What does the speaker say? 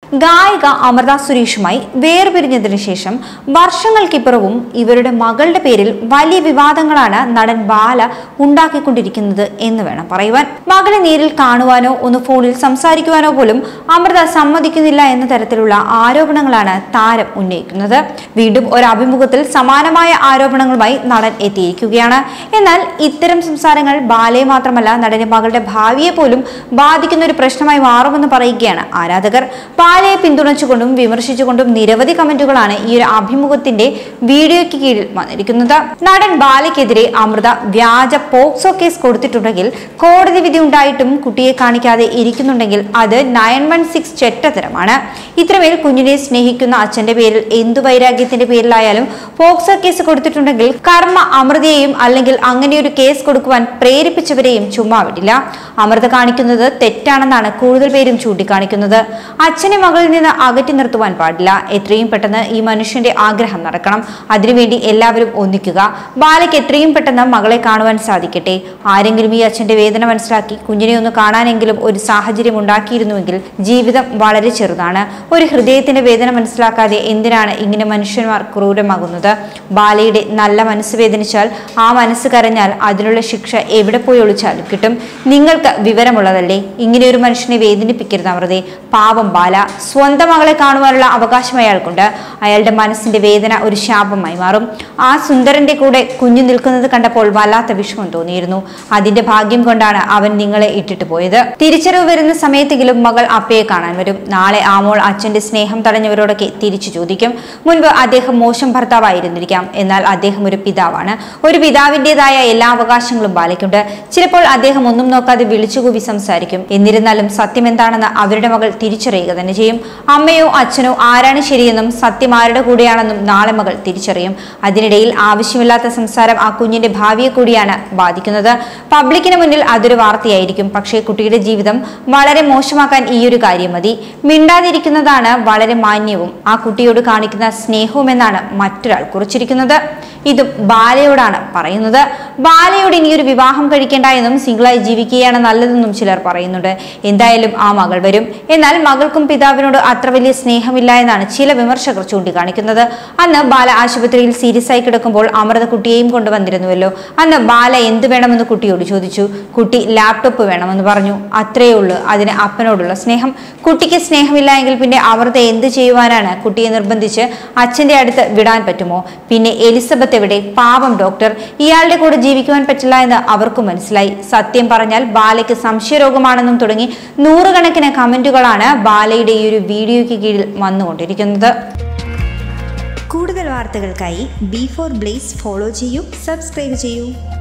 ഗായിക അമൃത സുരേഷുമായി വേർപിരിഞ്ഞതിനു ശേഷം വർഷങ്ങൾക്കിപ്പുറവും ഇവരുടെ മകളുടെ പേരിൽ വലിയ വിവാദങ്ങളാണ് നടൻ ബാല ഉണ്ടാക്കിക്കൊണ്ടിരിക്കുന്നത് എന്ന് വേണം പറയുവാൻ മകളെ നേരിൽ കാണുവാനോ ഒന്ന് ഫോണിൽ സംസാരിക്കുവാനോ പോലും അമൃത സമ്മതിക്കുന്നില്ല എന്ന തരത്തിലുള്ള ആരോപണങ്ങളാണ് താരം ഉന്നയിക്കുന്നത് വീണ്ടും ഒരു അഭിമുഖത്തിൽ സമാനമായ ആരോപണങ്ങളുമായി നടൻ എത്തിയിരിക്കുകയാണ് എന്നാൽ ഇത്തരം സംസാരങ്ങൾ ബാലയെ മാത്രമല്ല നടന്റെ മകളുടെ ഭാവിയെ പോലും ബാധിക്കുന്ന ഒരു പ്രശ്നമായി മാറുമെന്ന് പറയുകയാണ് ആരാധകർ ബാലയെ പിന്തുണച്ചുകൊണ്ടും വിമർശിച്ചുകൊണ്ടും നിരവധി കമന്റുകളാണ് ഈ ഒരു അഭിമുഖത്തിന്റെ വീഡിയോയ്ക്ക് കീഴിൽ വന്നിരിക്കുന്നത് നടൻ ബാലയ്ക്കെതിരെ അമൃത വ്യാജ പോക്സോ കേസ് കൊടുത്തിട്ടുണ്ടെങ്കിൽ കോടതി വിധി ഉണ്ടായിട്ടും കുട്ടിയെ കാണിക്കാതെ ഇരിക്കുന്നുണ്ടെങ്കിൽ അത് നയൻ വൺ സിക്സ് ചെറ്റത്തരമാണ് ഇത്രമേൽ കുഞ്ഞിനെ സ്നേഹിക്കുന്ന അച്ഛന്റെ പേരിൽ എന്തു വൈരാഗ്യത്തിന്റെ പേരിലായാലും പോക്സോ കേസ് കൊടുത്തിട്ടുണ്ടെങ്കിൽ കർമ്മ അമൃതയെയും അല്ലെങ്കിൽ അങ്ങനെ ഒരു കേസ് കൊടുക്കുവാൻ പ്രേരിപ്പിച്ചവരെയും ചുമ്മാ വിടില്ല അമൃത കാണിക്കുന്നത് തെറ്റാണെന്നാണ് കൂടുതൽ പേരും ചൂണ്ടിക്കാണിക്കുന്നത് അച്ഛനെ മകളിൽ നിന്ന് അകറ്റി നിർത്തുവാൻ പാടില്ല എത്രയും പെട്ടെന്ന് ഈ മനുഷ്യന്റെ ആഗ്രഹം നടക്കണം അതിനുവേണ്ടി എല്ലാവരും ഒന്നിക്കുക ബാലയ്ക്ക് എത്രയും പെട്ടെന്ന് മകളെ കാണുവാൻ സാധിക്കട്ടെ ആരെങ്കിലും ഈ അച്ഛന്റെ വേദന മനസ്സിലാക്കി കുഞ്ഞിനെ ഒന്ന് കാണാനെങ്കിലും ഒരു സാഹചര്യം ഉണ്ടാക്കിയിരുന്നുവെങ്കിൽ ജീവിതം വളരെ ചെറുതാണ് ഒരു ഹൃദയത്തിന്റെ വേദന മനസ്സിലാക്കാതെ എന്തിനാണ് ഇങ്ങനെ മനുഷ്യന്മാർ ക്രൂരമാകുന്നത് ബാലയുടെ നല്ല മനസ്സ് വേദനിച്ചാൽ ആ മനസ്സ് കരഞ്ഞാൽ അതിനുള്ള ശിക്ഷ എവിടെ പോയി ഒളിച്ചാലും കിട്ടും നിങ്ങൾക്ക് വിവരമുള്ളതല്ലേ ഇങ്ങനെ ഒരു മനുഷ്യനെ വേദനിപ്പിക്കരുത് അമൃതേ പാവം ബാല സ്വന്തം മകളെ കാണുവാനുള്ള അവകാശം അയാൾക്കുണ്ട് അയാളുടെ മനസ്സിന്റെ വേദന ഒരു ശാപമായി മാറും ആ സുന്ദരന്റെ കൂടെ കുഞ്ഞു നിൽക്കുന്നത് കണ്ടപ്പോൾ വല്ലാത്ത വിഷമം തോന്നിയിരുന്നു അതിന്റെ ഭാഗ്യം കൊണ്ടാണ് അവൻ നിങ്ങളെ ഇട്ടിട്ട് പോയത് തിരിച്ചറിവ് വരുന്ന സമയത്തെങ്കിലും മകൾ അപ്പയെ കാണാൻ വരും നാളെ ആ മോൾ അച്ഛന്റെ സ്നേഹം തടഞ്ഞവരോടൊക്കെ തിരിച്ചു ചോദിക്കും മുൻപ് അദ്ദേഹം മോശം ഭർത്താവായിരുന്നിരിക്കാം എന്നാൽ അദ്ദേഹം ഒരു പിതാവാണ് ഒരു പിതാവിൻ്റെതായ എല്ലാ അവകാശങ്ങളും ബാലയ്ക്കുണ്ട് ചിലപ്പോൾ അദ്ദേഹം ഒന്നും നോക്കാതെ വിളിച്ചുകൂവി സംസാരിക്കും എന്നിരുന്നാലും സത്യം എന്താണെന്ന് അവരുടെ മകൾ തിരിച്ചറിയുക തന്നെ ചെയ്യും അമ്മയോ അച്ഛനോ ആരാണ് ശരിയെന്നും സത്യം ആരുടെ കൂടെയാണെന്നും നാളെ മകൾ തിരിച്ചറിയും അതിനിടയിൽ ആവശ്യമില്ലാത്ത സംസാരം ആ കുഞ്ഞിന്റെ ഭാവിയെ കൂടിയാണ് ബാധിക്കുന്നത് പബ്ലിക്കിന് മുന്നിൽ അതൊരു വാർത്തയായിരിക്കും പക്ഷേ കുട്ടിയുടെ ജീവിതം വളരെ മോശമാക്കാൻ ഈ ഒരു കാര്യം മതി മിണ്ടാതിരിക്കുന്നതാണ് വളരെ മാന്യവും ആ കുട്ടിയോട് കാണിക്കുന്ന സ്നേഹവും എന്നാണ് മറ്റൊരാൾ കുറിച്ചിരിക്കുന്നത് ഇതും ബാലയോടാണ് പറയുന്നത് ബാലയോട് ഇനിയൊരു വിവാഹം കഴിക്കേണ്ട എന്നും സിംഗിളായി ജീവിക്കുകയാണ് നല്ലതെന്നും ചിലർ പറയുന്നുണ്ട് എന്തായാലും ആ മകൾ വരും എന്നാൽ മകൾക്കും പിതാവിനോട് അത്ര വലിയ സ്നേഹമില്ല എന്നാണ് ചില വിമർശകർ ചൂണ്ടിക്കാണിക്കുന്നത് അന്ന് ബാല ആശുപത്രിയിൽ സീരിയസ് ആയി കിടക്കുമ്പോൾ അമൃത കുട്ടിയെയും കൊണ്ടുവന്നിരുന്നുവല്ലോ അന്ന് ബാല എന്ത് വേണമെന്ന് കുട്ടിയോട് ചോദിച്ചു കുട്ടി ലാപ്ടോപ്പ് വേണമെന്ന് പറഞ്ഞു അത്രയേ ഉള്ളൂ അതിന് അപ്പനോടുള്ള സ്നേഹം കുട്ടിക്ക് സ്നേഹമില്ല എങ്കിൽ പിന്നെ അമൃത എന്ത് ചെയ്യുവാനാണ് കുട്ടിയെ നിർബന്ധിച്ച് അച്ഛന്റെ അടുത്ത് വിടാൻ പറ്റുമോ പിന്നെ എലിസബത്ത് എവിടെ പാവം ഡോക്ടർ ഇയാളുടെ കൂടെ ജീവിക്കുവാൻ പറ്റില്ല എന്ന് അവർക്കും മനസ്സിലായി സത്യം പറഞ്ഞാൽ ബാലയ്ക്ക് സംശയരോഗമാണെന്നും തുടങ്ങി നൂറുകണക്കിന് കമന്റുകളാണ് ബാലയുടെ ഈ ഒരു വീഡിയോയ്ക്ക് കീഴിൽ വന്നുകൊണ്ടിരിക്കുന്നത് കൂടുതൽ വാർത്തകൾക്കായി ബി ഫോർ ബ്ലേസ് ഫോളോ ചെയ്യൂ സബ്സ്ക്രൈബ് ചെയ്യൂ